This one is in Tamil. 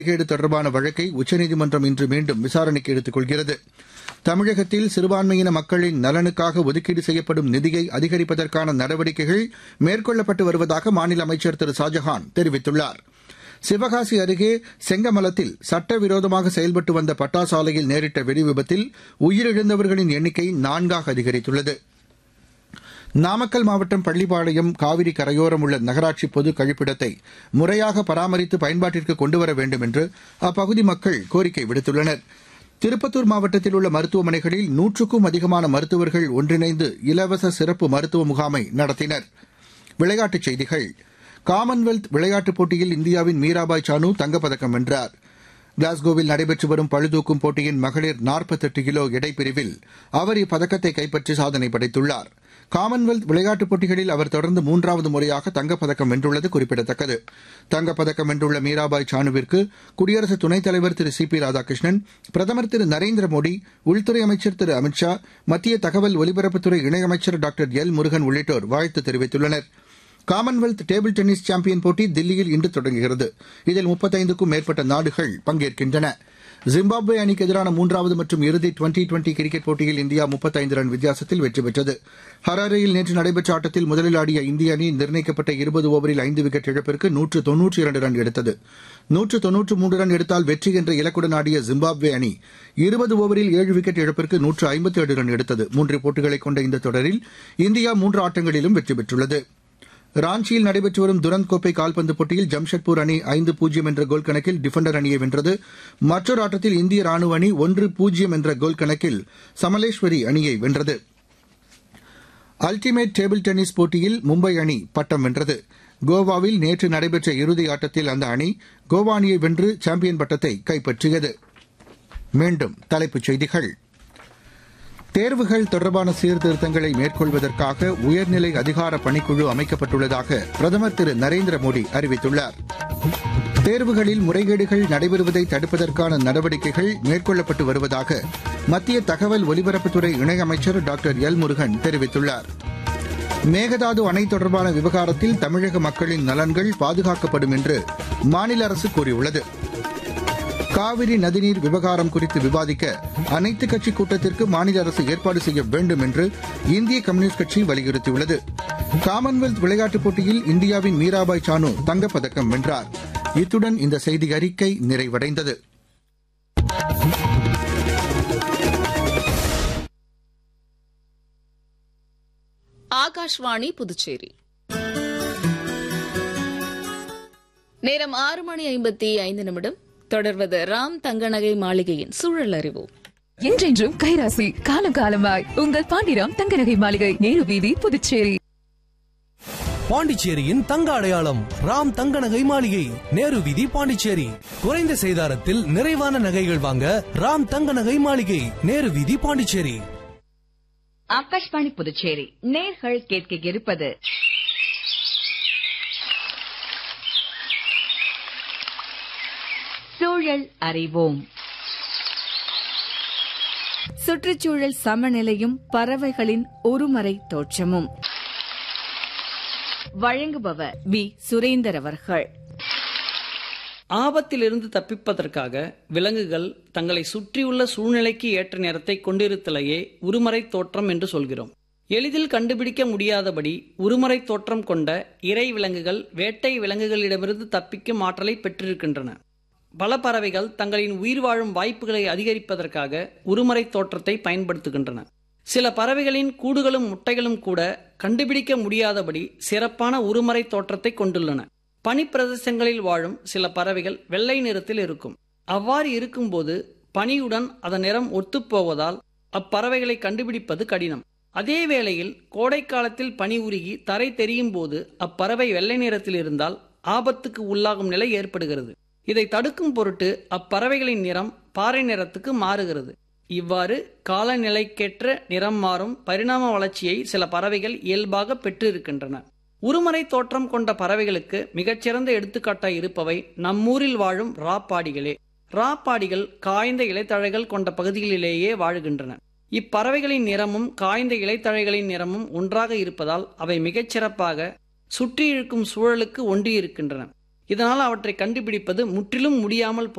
முறைகேடு தொடர்பான வழக்கை உச்சநீதிமன்றம் இன்று மீண்டும் விசாரணைக்கு எடுத்துக் கொள்கிறது தமிழகத்தில் சிறுபான்மையின மக்களின் நலனுக்காக ஒதுக்கீடு செய்யப்படும் நிதியை அதிகரிப்பதற்கான நடவடிக்கைகள் மேற்கொள்ளப்பட்டு வருவதாக மாநில அமைச்சர் திரு ஷாஜஹான் தெரிவித்துள்ளார் சிவகாசி அருகே செங்கமலத்தில் சட்டவிரோதமாக செயல்பட்டு வந்த பட்டாசு ஆலையில் நேரிட்ட வெடிவிபத்தில் உயிரிழந்தவர்களின் எண்ணிக்கை நான்காக அதிகரித்துள்ளது நாமக்கல் மாவட்டம் பள்ளிப்பாளையம் காவிரி கரையோரம் உள்ள நகராட்சி பொது கழிப்பிடத்தை முறையாக பராமரித்து பயன்பாட்டிற்கு கொண்டுவர வேண்டும் என்று அப்பகுதி மக்கள் கோரிக்கை விடுத்துள்ளனர் திருப்பத்தூர் மாவட்டத்தில் உள்ள மருத்துவமனைகளில் நூற்றுக்கும் அதிகமான மருத்துவர்கள் ஒன்றிணைந்து இலவச சிறப்பு மருத்துவ முகாமை நடத்தினர் விளையாட்டுச் செய்திகள் காமன்வெல்த் விளையாட்டுப் போட்டியில் இந்தியாவின் மீராபாய் சானு தங்கப்பதக்கம் வென்றார் கிளாஸ்கோவில் நடைபெற்று வரும் பளுதூக்கும் போட்டியின் மகளிர் நாற்பத்தெட்டு கிலோ எடைப்பிரிவில் அவர் இப்பதக்கத்தை கைப்பற்றி சாதனை படைத்துள்ளார் காமன்வெல்த் விளையாட்டுப் போட்டிகளில் அவர் தொடர்ந்து மூன்றாவது முறையாக தங்கப்பதக்கம் வென்றுள்ளது குறிப்பிடத்தக்கது தங்கப்பதக்கம் வென்றுள்ள மீராபாய் சானுவிற்கு குடியரசு துணைத் தலைவர் திரு சி பி ராதாகிருஷ்ணன் பிரதமர் திரு நரேந்திர மோடி உள்துறை அமைச்சர் திரு அமித் ஷா மத்திய தகவல் ஒலிபரப்புத்துறை இணையமைச்சர் டாக்டர் எல் முருகன் உள்ளிட்டோர் வாழ்த்து தெரிவித்துள்ளனா் காமன்வெல்த் டேபிள் டென்னிஸ் சாம்பியன் போட்டி தில்லியில் இன்று தொடங்குகிறது இதில் முப்பத்தைந்துக்கும் மேற்பட்ட நாடுகள் பங்கேற்கின்றன ஜிம்பாப்வே அணிக்கு எதிரான மூன்றாவது மற்றும் இறுதி டுவெண்டி டுவெண்டி கிரிக்கெட் போட்டியில் இந்தியா முப்பத்தைந்து ரன் வித்தியாசத்தில் வெற்றி பெற்றது ஹராரேயில் நேற்று நடைபெற்ற ஆட்டத்தில் முதலில் ஆடிய இந்திய அணி நிர்ணயிக்கப்பட்ட இருபது ஓவரில் ஐந்து விக்கெட் இழப்பிற்கு நூற்று தொன்னூற்றி இரண்டு ரன் எடுத்தது நூற்று தொன்னூற்று மூன்று ரன் எடுத்தால் வெற்றி என்ற இலக்குடன் ஆடிய ஜிம்பாப்வே அணி இருபது ஓவரில் ஏழு விக்கெட் இழப்பிற்கு நூற்று ஐம்பத்தி ஏழு ரன் எடுத்தது மூன்று போட்டிகளை கொண்ட இந்த தொடரில் இந்தியா மூன்று ஆட்டங்களிலும் வெற்றி பெற்றுள்ளது ராஞ்சியில் நடைபெற்று வரும் துரந்த் கோப்பை கால்பந்து போட்டியில் ஜம்ஷெட்பூர் அணி ஐந்து பூஜ்ஜியம் என்ற கோல் கணக்கில் டிஃபெண்டர் அணியை வென்றது மற்றொரு ஆட்டத்தில் இந்திய ராணுவ அணி ஒன்று பூஜ்ஜியம் என்ற கோல் கணக்கில் சமலேஸ்வரி அணியை வென்றது அல்டிமேட் டேபிள் டென்னிஸ் போட்டியில் மும்பை அணி பட்டம் வென்றது கோவாவில் நேற்று நடைபெற்ற இறுதி ஆட்டத்தில் அந்த அணி கோவா அணியை வென்று சாம்பியன் பட்டத்தை கைப்பற்றியது மீண்டும் தலைப்புச் செய்திகள் தேர்வுகள் தொடர்பான சீர்திருத்தங்களை மேற்கொள்வதற்காக உயர்நிலை அதிகார பணிக்குழு அமைக்கப்பட்டுள்ளதாக பிரதமர் திரு நரேந்திர மோடி அறிவித்துள்ளார் தேர்வுகளில் முறைகேடுகள் நடைபெறுவதை தடுப்பதற்கான நடவடிக்கைகள் மேற்கொள்ளப்பட்டு வருவதாக மத்திய தகவல் ஒலிபரப்புத்துறை இணையமைச்சர் டாக்டர் எல் முருகன் தெரிவித்துள்ளார் மேகதாது அணை தொடர்பான விவகாரத்தில் தமிழக மக்களின் நலன்கள் பாதுகாக்கப்படும் என்று மாநில அரசு கூறியுள்ளது காவிரி நதிநீர் விவகாரம் குறித்து விவாதிக்க அனைத்து கட்சி கூட்டத்திற்கு மாநில அரசு ஏற்பாடு செய்ய வேண்டும் என்று இந்திய கம்யூனிஸ்ட் கட்சி வலியுறுத்தியுள்ளது காமன்வெல்த் விளையாட்டுப் போட்டியில் இந்தியாவின் மீராபாய் சானு தங்கப்பதக்கம் வென்றார் இத்துடன் இந்த செய்தி அறிக்கை நிறைவடைந்தது ஆகாஷ்வாணி புதுச்சேரி நேரம் ஆறு மணி ஐம்பத்தி ஐந்து நிமிடம் தொடர்வது ராம் தங்கநகை மாளிகையின் சூழல் அறிவு என்றென்றும் கைராசி காலம் காலமாய் உங்கள் பாண்டிராம் தங்கநகை மாளிகை நேரு வீதி புதுச்சேரி பாண்டிச்சேரியின் தங்க அடையாளம் ராம் தங்க நகை மாளிகை நேரு வீதி பாண்டிச்சேரி குறைந்த செய்தாரத்தில் நிறைவான நகைகள் வாங்க ராம் தங்க நகை மாளிகை நேரு வீதி பாண்டிச்சேரி ஆகாஷ்வாணி புதுச்சேரி நேர்கள் கேட்க இருப்பது சூழல் அறிவோம் சுற்றுச்சூழல் சமநிலையும் பறவைகளின் ஒருமறை தோற்றமும் வழங்குபவர் வி சுரேந்தர் அவர்கள் ஆபத்திலிருந்து தப்பிப்பதற்காக விலங்குகள் தங்களை சுற்றியுள்ள சூழ்நிலைக்கு ஏற்ற நேரத்தை கொண்டிருத்தலையே உருமறை தோற்றம் என்று சொல்கிறோம் எளிதில் கண்டுபிடிக்க முடியாதபடி உருமறை தோற்றம் கொண்ட இறை விலங்குகள் வேட்டை விலங்குகளிடமிருந்து தப்பிக்கும் ஆற்றலை பெற்றிருக்கின்றன பல பறவைகள் தங்களின் உயிர் வாழும் வாய்ப்புகளை அதிகரிப்பதற்காக உருமறை தோற்றத்தை பயன்படுத்துகின்றன சில பறவைகளின் கூடுகளும் முட்டைகளும் கூட கண்டுபிடிக்க முடியாதபடி சிறப்பான உருமறை தோற்றத்தை கொண்டுள்ளன பனிப்பிரதேசங்களில் வாழும் சில பறவைகள் வெள்ளை நிறத்தில் இருக்கும் அவ்வாறு இருக்கும்போது பனியுடன் அதன் நிறம் ஒத்துப்போவதால் அப்பறவைகளை கண்டுபிடிப்பது கடினம் அதே வேளையில் கோடை காலத்தில் பனி உருகி தரை தெரியும் போது அப்பறவை வெள்ளை நிறத்தில் இருந்தால் ஆபத்துக்கு உள்ளாகும் நிலை ஏற்படுகிறது இதை தடுக்கும் பொருட்டு அப்பறவைகளின் நிறம் பாறை நிறத்துக்கு மாறுகிறது இவ்வாறு காலநிலைக்கேற்ற நிறம் மாறும் பரிணாம வளர்ச்சியை சில பறவைகள் இயல்பாக பெற்றிருக்கின்றன உருமறை தோற்றம் கொண்ட பறவைகளுக்கு மிகச்சிறந்த எடுத்துக்காட்டாய் இருப்பவை நம்மூரில் வாழும் ராப்பாடிகளே ராப்பாடிகள் காய்ந்த இலைத்தழைகள் கொண்ட பகுதிகளிலேயே வாழுகின்றன இப்பறவைகளின் நிறமும் காய்ந்த இலைத்தழைகளின் நிறமும் ஒன்றாக இருப்பதால் அவை மிகச்சிறப்பாக சுற்றி இருக்கும் சூழலுக்கு ஒன்றியிருக்கின்றன இதனால் அவற்றை கண்டுபிடிப்பது முற்றிலும் முடியாமல்